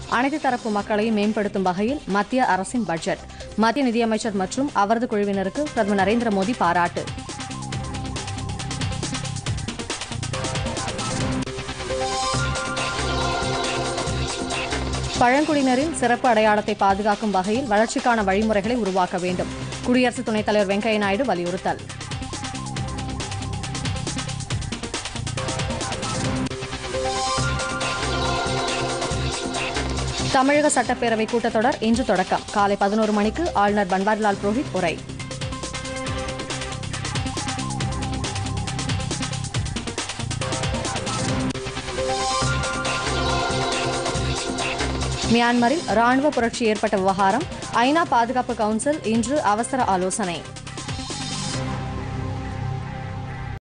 அனைத்து தரப்பு மக்களையும் மேம்படுத்தும் வகையில் மத்திய அரசின் பட்ஜெட் மத்திய நிதியமைச்சர் மற்றும் அவரது குழுவினருக்கு பிரதமர் நரேந்திர மோடி பாராட்டு பழங்குடியினரின் சிறப்பு அடையாளத்தை பாதுகாக்கும் வகையில் வளர்ச்சிக்கான வழிமுறைகளை உருவாக்க வேண்டும் குடியரசு துணைத் தலைவர் வெங்கையா நாயுடு வலியுறுத்தல் தமிழக சட்டப்பேரவை கூட்டத்தொடர் இன்று தொடக்கம் காலை பதினோரு மணிக்கு ஆளுநர் பன்வாரிலால் புரோஹித் உரை மியான்மரில் ராணுவ புரட்சி ஏற்பட்ட விவகாரம் ஐநா பாதுகாப்பு கவுன்சில் இன்று அவசர ஆலோசனை